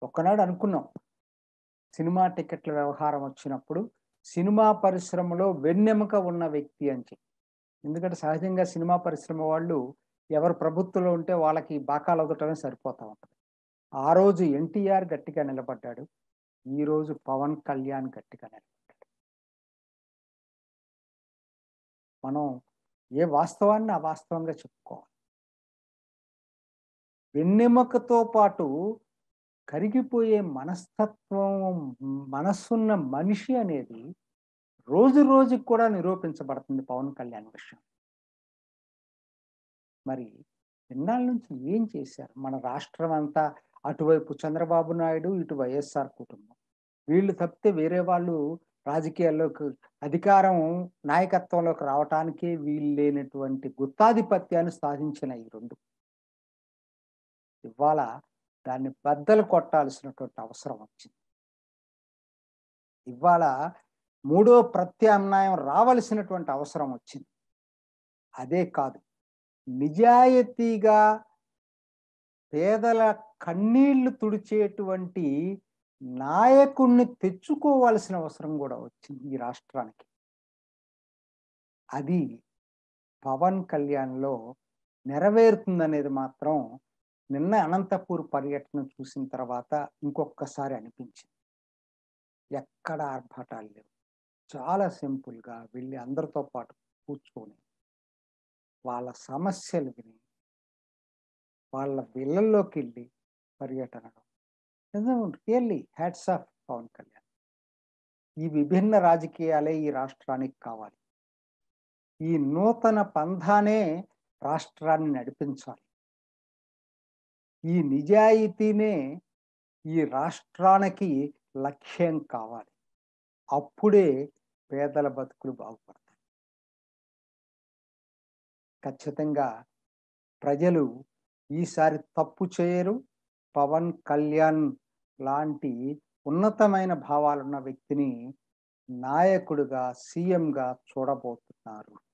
ఒకనాడు అనుకున్నాం సినిమా టికెట్ల వ్యవహారం వచ్చినప్పుడు సినిమా పరిశ్రమలో వెన్నెముక ఉన్న వ్యక్తి అని చెప్పి ఎందుకంటే సహజంగా సినిమా పరిశ్రమ వాళ్ళు ఎవరు ప్రభుత్వంలో ఉంటే వాళ్ళకి బాకాలు వదటమే సరిపోతా ఉంటుంది ఆ రోజు ఎన్టీఆర్ గట్టిగా నిలబడ్డాడు ఈ రోజు పవన్ కళ్యాణ్ గట్టిగా నిలబడ్డాడు మనం ఏ వాస్తవాన్ని ఆ వాస్తవంగా చెప్పుకోవాలి వెన్నెముకతో పాటు కరిగిపోయే మనస్తత్వం మనస్సున్న మనిషి అనేది రోజు రోజుకి కూడా నిరూపించబడుతుంది పవన్ కళ్యాణ్ విషయం మరి ఎన్నాళ్ళ నుంచి ఏం చేశారు మన రాష్ట్రం అంతా అటువైపు చంద్రబాబు నాయుడు ఇటు వైఎస్ఆర్ కుటుంబం వీళ్ళు తప్పితే వేరే వాళ్ళు రాజకీయాల్లోకి అధికారం నాయకత్వంలోకి రావటానికే వీలు లేనటువంటి గుత్తాధిపత్యాన్ని సాధించిన ఈ రెండు ఇవాళ దాన్ని బద్దలు కొట్టాల్సినటువంటి అవసరం వచ్చింది ఇవాళ మూడో ప్రత్యామ్నాయం రావలసినటువంటి అవసరం వచ్చింది అదే కాదు నిజాయితీగా పేదల కన్నీళ్లు తుడిచేటువంటి నాయకుణ్ణి తెచ్చుకోవాల్సిన అవసరం కూడా వచ్చింది ఈ రాష్ట్రానికి అది పవన్ కళ్యాణ్లో నెరవేరుతుందనేది మాత్రం నిన్న అనంతపూర్ పర్యటన చూసిన తర్వాత ఇంకొకసారి అనిపించింది ఎక్కడ ఆర్భాటాలు లేవు చాలా సింపుల్గా వెళ్ళి అందరితో పాటు కూర్చొని వాళ్ళ సమస్యలు విని వాళ్ళ ఇళ్ళల్లోకి వెళ్ళి పర్యటనలో really hats off Pawan Kalyan ఈ విభిన్న రాజకీయాలే ఈ రాష్ట్రానికి కావాలి ఈ నూతన పంధానే రాష్ట్రాన్ని నడిపించాలి ఈ నిజాయితీనే ఈ రాష్ట్రానికి లక్ష్యం కావాలి అప్పుడే పేదల బతుకులు బాగుపడతాయి ఖచ్చితంగా ప్రజలు ఈసారి తప్పు చేయరు పవన్ కళ్యాణ్ లాంటి ఉన్నతమైన భావాలున్న వ్యక్తిని నాయకుడిగా సీఎంగా చూడబోతున్నారు